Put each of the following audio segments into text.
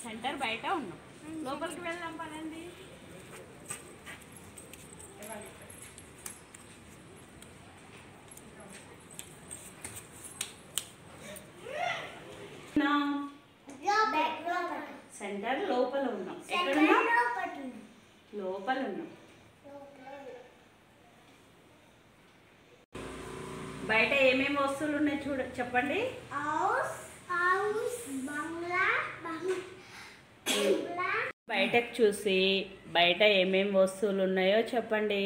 Centre బయట ఉన్నాం లోపలికి వెళ్దాం పదండి ఉన్నాం. సెంటర్ లోపల ఉన్నాం ఎక్కడున్నాం లోపల ఉన్నాం బయట ఏమేమి వస్తువులు ఉన్నాయి చూడ చెప్పండి బయటకు చూసి బయట ఏమేమి వస్తువులు ఉన్నాయో చెప్పండి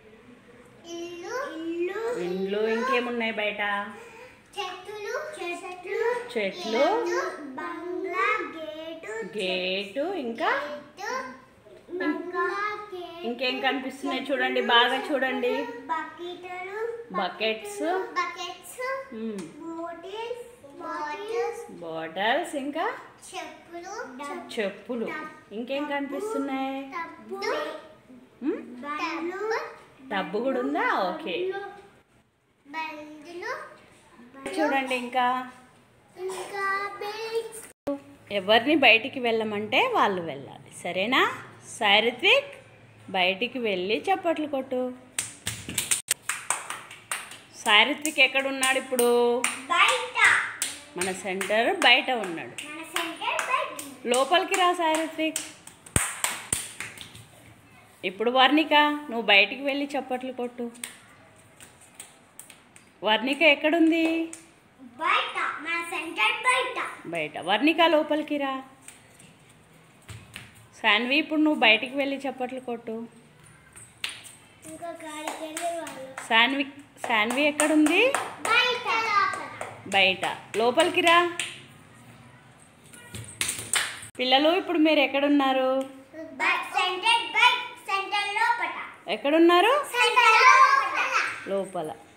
ఇండ్లు ఇంకేమున్నాయి బయట చెట్లు చెట్లు చెట్లు బంగ్లా గేటు గేటు ఇంకా బంగ్లా గేటు ఇంకేం కనిపిస్తున్నాయి చూడండి బాగా చూడండి బకెట్లు buckets buckets bottles bottles bottles ఇంకా చెప్పులు చెప్పులు ఇంకేం కనిపిస్తున్నాయి టబ్బు మ్మ్? బండ్లు టబ్బు కూడా ఉందా ఓకే బండ్లు చూడండి ఇంకా ఇంకా బిల్డింగ్స్ ఎవరిని బయటికి వెళ్ళమంటే వాళ్ళు వెళ్ళాలి సరేనా సారిత్విక్ బయటికి వెళ్ళి చప్పట్లు కొట్టు సారిత్విక్ ఎక్కడున్నాడు ఇప్పుడు బయట మన సెంటర్ బయట ఉన్నాడు మన సెంటర్ బయట లోపలికి రా సారిత్విక్ ఇప్పుడు వర్ణిక నువ్వు బయటికి వెళ్ళి చప్పట్లు కొట్టు వర్ణిక ఎక్కడుంది బయట మన సెంటర్ బయట బయట వర్ణిక లోపలికి రా శాన్వి ఇప్పుడు నువ్వు బయటికి వెళ్ళి చప్పట్లు కొట్టు ఇంకా గాడికి వెళ్ళే వాళ్ళు శాన్వి శాన్వి ఎక్కడుంది బయట లోపల బయట లోపలికి రా పిల్లలు ఇప్పుడు మీరు ఎక్కడున్నారు సెంటర్ బయట సెంటర్ లోపల ఎక్కడున్నారు సెంటర్ లోపల లోపల